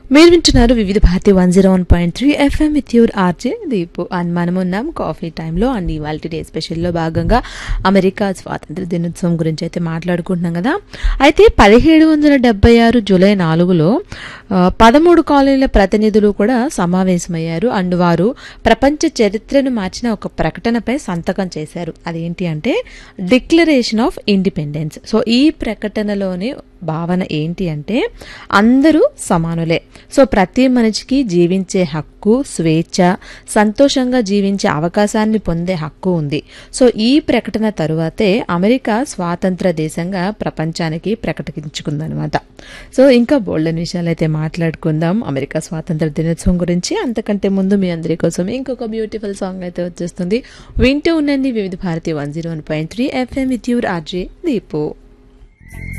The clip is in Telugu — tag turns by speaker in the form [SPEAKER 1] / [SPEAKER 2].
[SPEAKER 1] మీరు వింటున్నారు Vividh Bharati one zero one point three FM with your RJ Deepu and మనం ఉన్నాం కాఫీ టైంలో అండ్ ఇవాళ డే స్పెషల్లో భాగంగా అమెరికా స్వాతంత్ర దినోత్సవం గురించి అయితే మాట్లాడుకుంటున్నాం కదా అయితే పదిహేడు వందల డెబ్బై ఆరు జూలై నాలుగులో ఆ, పదమూడు కాలనీల ప్రతినిధులు కూడా సమావేశమయ్యారు అండ్ వారు ప్రపంచ చరిత్రను మార్చిన ఒక ప్రకటనపై సంతకం చేశారు అదేంటి అంటే డిక్లరేషన్ ఆఫ్ ఇండిపెండెన్స్ సో ఈ ప్రకటనలోని భావన ఏంటి అంటే అందరూ సమానులే సో ప్రతి మనిషికి జీవించే హక్కు స్వేచ్ఛ సంతోషంగా జీవించే అవకాశాన్ని పొందే హక్కు ఉంది సో ఈ ప్రకటన తరువాతే అమెరికా స్వాతంత్ర దేశంగా ప్రపంచానికి ప్రకటించుకుందనమాట సో ఇంకా బోల్డెన్ విషయాలు అయితే మాట్లాడుకుందాం అమెరికా స్వాతంత్ర దినోత్సవం గురించి అంతకంటే ముందు మీ అందరి కోసం ఇంకొక బ్యూటిఫుల్ సాంగ్ అయితే వచ్చేస్తుంది వింటూ ఉండండి Vividh Bharati one zero one point three FM with your RJ Deepu